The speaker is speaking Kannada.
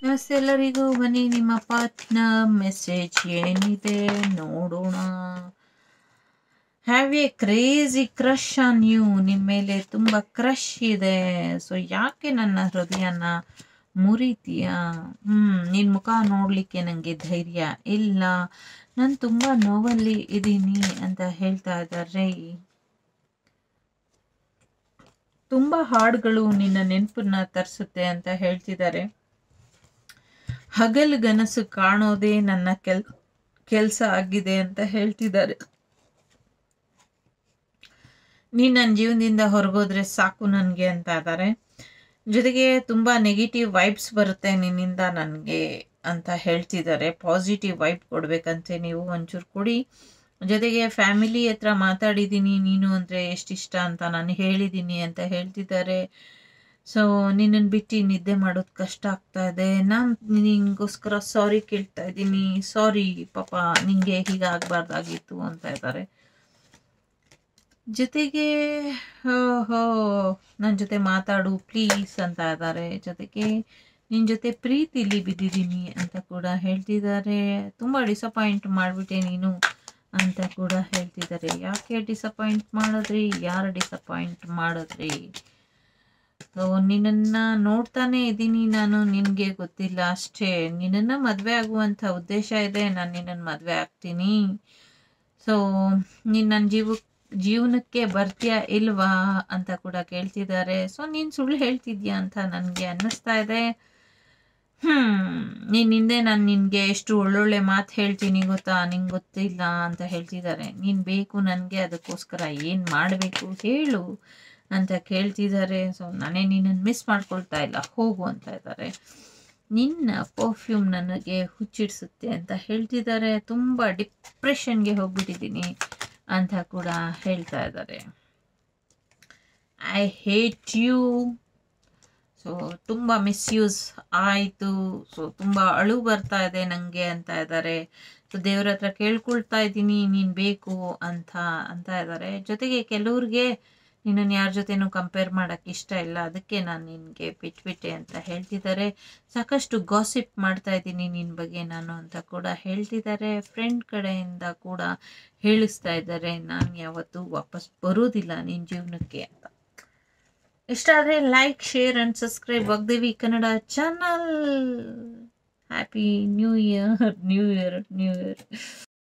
ಎಸ್ ಎಲ್ಲರಿಗೂ ಬನ್ನಿ ನಿಮ್ಮ ಪಾರ್ಟ್ನರ್ ಮೆಸೇಜ್ ಏನಿದೆ ನೋಡೋಣ have a crazy crush on you ನಿಮ್ಮ ಮೇಲೆ ತುಂಬ ಕ್ರಶ್ ಇದೆ ಸೊ ಯಾಕೆ ನನ್ನ ಹೃದಯನ ಮುರಿತೀಯಾ ಹ್ಮ್ ನಿನ್ನ ಮುಖ ನೋಡಲಿಕ್ಕೆ ನನಗೆ ಧೈರ್ಯ ಇಲ್ಲ ನಾನು ತುಂಬ ನೋವಲ್ಲಿ ಇದ್ದೀನಿ ಅಂತ ಹೇಳ್ತಾ ಇದ್ದಾರೆ ತುಂಬ ಹಾಡುಗಳು ನಿನ್ನ ನೆನಪನ್ನ ತರಿಸುತ್ತೆ ಅಂತ ಹೇಳ್ತಿದ್ದಾರೆ ಹಗಲುಗನಸು ಕಾಣೋದೇ ನನ್ನ ಕೆಲ್ ಕೆಲಸ ಆಗಿದೆ ಅಂತ ಹೇಳ್ತಿದ್ದಾರೆ ನೀನು ನನ್ನ ಜೀವನದಿಂದ ಹೊರಗೋದ್ರೆ ಸಾಕು ನನಗೆ ಅಂತ ಇದ್ದಾರೆ ಜೊತೆಗೆ ತುಂಬ ನೆಗೆಟಿವ್ ವೈಬ್ಸ್ ಬರುತ್ತೆ ನಿನ್ನಿಂದ ನನಗೆ ಅಂತ ಹೇಳ್ತಿದ್ದಾರೆ ಪಾಸಿಟಿವ್ ವೈಬ್ ಕೊಡ್ಬೇಕಂತೆ ನೀವು ಒಂಚೂರು ಕೊಡಿ ಜೊತೆಗೆ ಫ್ಯಾಮಿಲಿ ಹತ್ರ ಮಾತಾಡಿದ್ದೀನಿ ನೀನು ಅಂದರೆ ಎಷ್ಟಿಷ್ಟ ಅಂತ ನಾನು ಹೇಳಿದ್ದೀನಿ ಅಂತ ಹೇಳ್ತಿದ್ದಾರೆ ಸೊ ನಿನ್ನನ್ನು ಬಿಟ್ಟು ನಿದ್ದೆ ಮಾಡೋದು ಕಷ್ಟ ಆಗ್ತಾ ಇದೆ ನಾನು ನಿನಗೋಸ್ಕರ ಸಾರಿ ಕೇಳ್ತಾ ಇದ್ದೀನಿ ಸಾರಿ ಪಾಪ ನಿಂಗೆ ಹೀಗಾಗಬಾರ್ದಾಗಿತ್ತು ಅಂತ ಇದ್ದಾರೆ ಜೊತೆಗೆ ಹೋ ನನ್ನ ಜೊತೆ ಮಾತಾಡು ಪ್ಲೀಸ್ ಅಂತ ಇದ್ದಾರೆ ಜೊತೆಗೆ ನಿನ್ನ ಜೊತೆ ಪ್ರೀತಿಲಿ ಬಿದ್ದಿದ್ದೀನಿ ಅಂತ ಕೂಡ ಹೇಳ್ತಿದ್ದಾರೆ ತುಂಬ ಡಿಸಪಾಯಿಂಟ್ ಮಾಡಿಬಿಟ್ಟೆ ನೀನು ಅಂತ ಕೂಡ ಹೇಳ್ತಿದ್ದಾರೆ ಯಾಕೆ ಡಿಸಪಾಯಿಂಟ್ ಮಾಡಿದ್ರಿ ಯಾರು ಡಿಸಪಾಯಿಂಟ್ ಮಾಡಿದ್ರಿ ಸೊ ನಿನ್ನನ್ನು ನೋಡ್ತಾನೆ ಇದ್ದೀನಿ ನಾನು ನಿನಗೆ ಗೊತ್ತಿಲ್ಲ ಅಷ್ಟೇ ನಿನ್ನನ್ನು ಮದುವೆ ಆಗುವಂಥ ಉದ್ದೇಶ ಇದೆ ನಾನು ನಿನ್ನನ್ನು ಮದುವೆ ಆಗ್ತೀನಿ ಸೊ ನೀನು ನನ್ನ ಜೀವ ಜೀವನಕ್ಕೆ ಬರ್ತೀಯಾ ಇಲ್ವಾ ಅಂತ ಕೂಡ ಕೇಳ್ತಿದ್ದಾರೆ ಸೊ ನೀನು ಸುಳ್ಳು ಹೇಳ್ತಿದ್ಯಾ ಅಂತ ನನಗೆ ಅನ್ನಿಸ್ತಾ ಇದೆ ಹ್ಮ್ ನೀನ್ ಹಿಂದೆ ನಾನು ನಿನಗೆ ಎಷ್ಟು ಒಳ್ಳೊಳ್ಳೆ ಮಾತು ಹೇಳ್ತೀನಿ ಗೊತ್ತಾ ನಿಂಗೆ ಗೊತ್ತಿಲ್ಲ ಅಂತ ಹೇಳ್ತಿದ್ದಾರೆ ನೀನು ಬೇಕು ನನಗೆ ಅದಕ್ಕೋಸ್ಕರ ಏನು ಮಾಡಬೇಕು ಹೇಳು ಅಂತ ಕೇಳ್ತಿದ್ದಾರೆ ಸೊ ನಾನೇ ನಿನ್ನನ್ನು ಮಿಸ್ ಮಾಡ್ಕೊಳ್ತಾ ಇಲ್ಲ ಹೋಗು ಅಂತ ಇದ್ದಾರೆ ನಿನ್ನ ಪರ್ಫ್ಯೂಮ್ ನನಗೆ ಹುಚ್ಚಿಡಿಸುತ್ತೆ ಅಂತ ಹೇಳ್ತಿದ್ದಾರೆ ತುಂಬ ಡಿಪ್ರೆಷನ್ಗೆ ಹೋಗ್ಬಿಟ್ಟಿದ್ದೀನಿ ಅಂತ ಕೂಡ ಹೇಳ್ತಾ ಇದ್ದಾರೆ ಐ ಹೇಟ್ ಯು ಸೊ ತುಂಬ ಮಿಸ್ಯೂಸ್ ಆಯಿತು ಸೊ ತುಂಬ ಅಳು ಬರ್ತಾ ಇದೆ ನನಗೆ ಅಂತ ಇದ್ದಾರೆ ಸೊ ದೇವ್ರ ಹತ್ರ ಕೇಳ್ಕೊಳ್ತಾ ಇದ್ದೀನಿ ನೀನು ಬೇಕು ಅಂತ ಅಂತ ಇದ್ದಾರೆ ಜೊತೆಗೆ ಕೆಲವ್ರಿಗೆ ನಿನ್ನನ್ನು ಯಾರ ಜೊತೆನೂ ಕಂಪೇರ್ ಮಾಡೋಕ್ಕೆ ಇಷ್ಟ ಇಲ್ಲ ಅದಕ್ಕೆ ನಾನು ನಿನಗೆ ಬಿಟ್ಬಿಟ್ಟೆ ಅಂತ ಹೇಳ್ತಿದ್ದಾರೆ ಸಾಕಷ್ಟು ಗಾಸಿಪ್ ಮಾಡ್ತಾ ಇದ್ದೀನಿ ನಿನ್ನ ಬಗ್ಗೆ ನಾನು ಅಂತ ಕೂಡ ಹೇಳ್ತಿದ್ದಾರೆ ಫ್ರೆಂಡ್ ಕಡೆಯಿಂದ ಕೂಡ ಹೇಳಿಸ್ತಾ ಇದ್ದಾರೆ ನಾನು ಯಾವತ್ತೂ ವಾಪಸ್ ಬರೋದಿಲ್ಲ ನಿನ್ನ ಜೀವನಕ್ಕೆ ಅಂತ ಇಷ್ಟ ಆದರೆ like share and subscribe Vagdevi Kannada channel happy new year new year new year